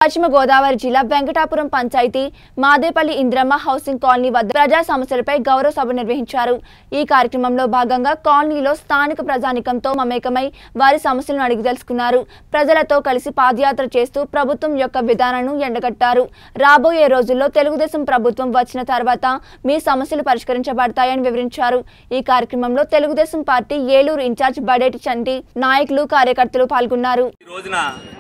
పశ్చిమ గోదావరి జిల్లా Venkatapuram panchayat Madepalli Indiramma housing colony వద్ద ప్రజా సమస్యలపై గౌరవ సభ నిర్వహించారు ఈ కార్యక్రమంలో భాగంగా కాలనీలో స్థానిక ప్రజానికంతో మమేకమై వారి సమస్యలను అడిగి తెలుసుకున్నారు ప్రజలతో కలిసి పాదయాత్ర చేస్తూ ప్రభుత్వం యొక్క విధానాలను ఎండగట్టారు రాబోయే రోజుల్లో తెలుగుదేశం ప్రభుత్వం వచ్చిన తర్వాత మీ సమస్యలు పరిష్కరించబడతాయని వివరించారు ఈ కార్యక్రమంలో తెలుగుదేశం పార్టీ ఏలూరు ఇన్ఛార్జ్ బడేటి చంటి నాయకులు కార్యకర్తలు పాల్గొన్నారు ఈ రోజున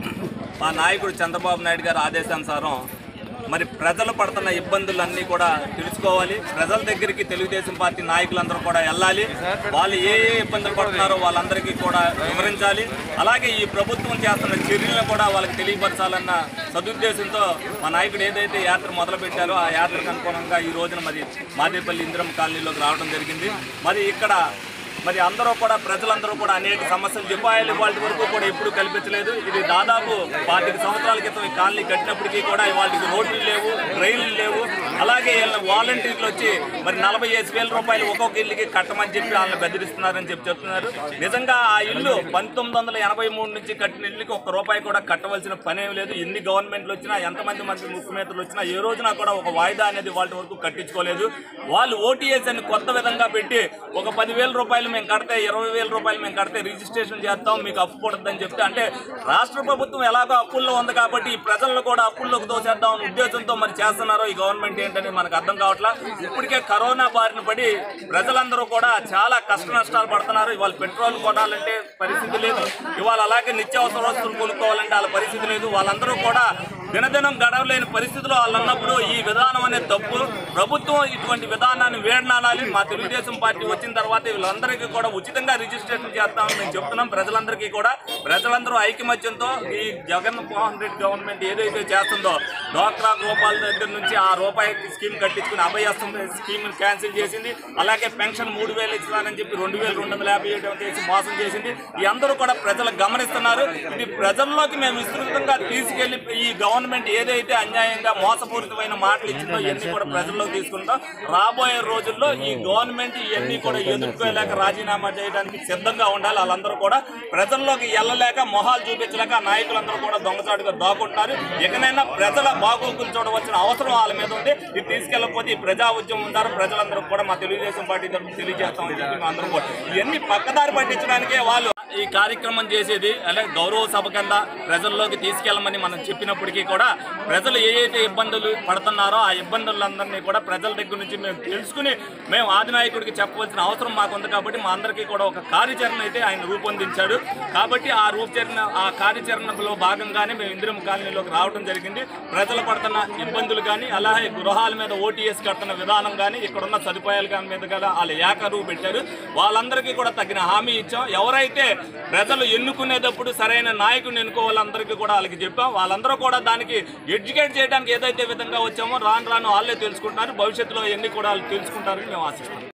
మా నాయకుడు చంద్రబాబు నాయుడు గారి ఆదేశానుసారం మరి ప్రజలు పడుతున్న ఇబ్బందులన్నీ కూడా తెలుసుకోవాలి ప్రజల దగ్గరికి తెలుగుదేశం పార్టీ నాయకులందరూ కూడా వెళ్ళాలి వాళ్ళు ఏ ఏ ఇబ్బందులు పడుతున్నారో వాళ్ళందరికీ కూడా వివరించాలి అలాగే ఈ ప్రభుత్వం చేస్తున్న చర్యలను కూడా వాళ్ళకి తెలియపరచాలన్న సదుద్దేశంతో మా నాయకుడు ఏదైతే యాత్ర మొదలుపెట్టారో ఆ యాత్రకు అనుగుణంగా ఈ రోజున మరి మాదేపల్లి ఇందిరమ్మ కాలనీలోకి రావడం జరిగింది మరి ఇక్కడ మరి అందరూ కూడా ప్రజలందరూ కూడా అనేక సమస్యలు చెప్పాయాలి వాళ్ళ వరకు కూడా ఎప్పుడు కల్పించలేదు ఇది దాదాపు పాతిక సంవత్సరాల క్రితం ఈ కాలనీ కట్టినప్పటికీ కూడా వాళ్ళకి రోడ్లు లేవు రైళ్లు లేవు అలాగే వీళ్ళ వాలంటీర్లు వచ్చి మరి నలభై ఐదు వేల రూపాయలు ఒక్కొక్క ఇల్లుకి కట్టమని చెప్పి వాళ్ళని బెదిరిస్తున్నారని చెప్పి చెప్తున్నారు నిజంగా ఆ ఇల్లు పంతొమ్మిది వందల ఎనభై మూడు నుంచి కట్టిన ఇల్లుకి ఒక్క రూపాయి కూడా కట్టవలసిన పనేం లేదు ఎన్ని గవర్నమెంట్లు వచ్చినా ఎంతమంది మంది ముఖ్యమంత్రులు వచ్చినా ఏ రోజున కూడా ఒక వాయిదా అనేది వాళ్ళ వరకు కట్టించుకోలేదు వాళ్ళు ఓటీఎస్ అని కొత్త విధంగా పెట్టి ఒక పదివేల రూపాయలు మేము కడితే ఇరవై వేల రూపాయలు మేము కడితే రిజిస్ట్రేషన్ చేస్తాం మీకు అప్పు పడుతుందని చెప్తే అంటే రాష్ట్ర ప్రభుత్వం ఎలాగో అప్పుల్లో ఉంది కాబట్టి ఈ ప్రజలను కూడా అప్పుల్లోకి దోచేద్దాం అనే ఉద్దేశంతో మరి చేస్తున్నారో ఈ గవర్నమెంట్ ఏంటనేది మనకు అర్థం కావట్లా ఇప్పటికే కరోనా బారిన పడి ప్రజలందరూ కూడా చాలా కష్ట నష్టాలు పడుతున్నారు ఇవాళ పెట్రోల్ కొనాలంటే పరిస్థితి లేదు ఇవాళ అలాగే నిత్యావసర వస్తువులు కొనుక్కోవాలంటే వాళ్ళ పరిస్థితి లేదు వాళ్ళందరూ కూడా దినదినం గడవలేని పరిస్థితిలో వాళ్ళు ఉన్నప్పుడు ఈ విధానం అనేది తప్పు ప్రభుత్వం ఇటువంటి విధానాన్ని వేడనాడాలి మా తెలుగుదేశం పార్టీ వచ్చిన తర్వాత వీళ్ళందరికీ కూడా ఉచితంగా రిజిస్ట్రేషన్ చేస్తామని మేము చెప్తున్నాం ప్రజలందరికీ కూడా ప్రజలందరూ ఐకమత్యంతో ఈ జగన్మోహన్ రెడ్డి గవర్నమెంట్ ఏదైతే చేస్తుందో డ్వాక్రా గోపాల్ దగ్గర నుంచి ఆ రూపాయి స్కీమ్ కట్టించుకుని అభయస్తం స్కీమ్ క్యాన్సిల్ చేసింది అలాగే పెన్షన్ మూడు వేలు ఇస్తానని చెప్పి రెండు వేల రెండు వందల యాభై ఏడు చేసి మోసం చేసింది ఈ అందరూ కూడా ప్రజలు గమనిస్తున్నారు ఇది ప్రజల్లోకి మేము విస్తృతంగా తీసుకెళ్లి ఈ గవర్నమెంట్ ఏదైతే అన్యాయంగా మోసపూరితమైన మాటలు ఇచ్చిందో ఇవన్నీ కూడా ప్రజల్లోకి తీసుకుంటాం రాబోయే రోజుల్లో ఈ గవర్నమెంట్ ఇవన్నీ కూడా ఎదుర్కోలేక రాజీనామా చేయడానికి సిద్ధంగా ఉండాలి వాళ్ళందరూ కూడా ప్రజల్లోకి వెళ్ళలేక మొహాలు చూపించలేక ఆ నాయకులందరూ కూడా దొంగచాటుగా దాక్కుంటున్నారు ఎక్కడైనా ప్రజల బాగోగులు చూడవలసిన అవసరం వాళ్ళ మీద ఉంది ఇది తీసుకెళ్ళకపోతే ఈ ప్రజా ఉద్యమం ఉంటారు ప్రజలందరూ కూడా మా తెలుగుదేశం పార్టీ తరఫున తెలియజేస్తామని చెప్పి మా అందరూ కూడా ఇవన్నీ పక్కదారి పట్టించడానికే వాళ్ళు ఈ కార్యక్రమం చేసేది అలాగే గౌరవ సభ కింద ప్రజల్లోకి తీసుకెళ్ళమని మనం చెప్పినప్పటికీ కూడా ప్రజలు ఏ అయితే ఇబ్బందులు పడుతున్నారో ఆ ఇబ్బందులందరినీ కూడా ప్రజల దగ్గర నుంచి మేము తెలుసుకుని మేము ఆదినాయకుడికి చెప్పవలసిన అవసరం మాకు ఉంది కాబట్టి మా అందరికీ కూడా ఒక కార్యాచరణ అయితే ఆయన రూపొందించాడు కాబట్టి ఆ రూపచరణ ఆ కార్యాచరణలో భాగంగానే మేము ఇందిరం కాలనీలోకి రావడం జరిగింది ప్రజలు పడుతున్న ఇబ్బందులు కానీ అలాగే గృహాల మీద ఓటీఎస్ కడుతున్న విధానం కానీ ఇక్కడ ఉన్న సదుపాయాలు కానీ మీద గల వాళ్ళు ఏకరువు పెట్టారు వాళ్ళందరికీ కూడా తగిన హామీ ఇచ్చాం ఎవరైతే ప్రజలు ఎన్నుకునేటప్పుడు సరైన నాయకుడిని ఎన్నుకోవాలందరికీ కూడా వాళ్ళకి చెప్పాం వాళ్ళందరూ కూడా దానికి ఎడ్యుకేట్ చేయడానికి ఏదైతే విధంగా వచ్చామో రాను రాను వాళ్ళే తెలుసుకుంటున్నారు భవిష్యత్తులో ఎన్ని కూడా వాళ్ళు తెలుసుకుంటారని మేము ఆశిస్తాం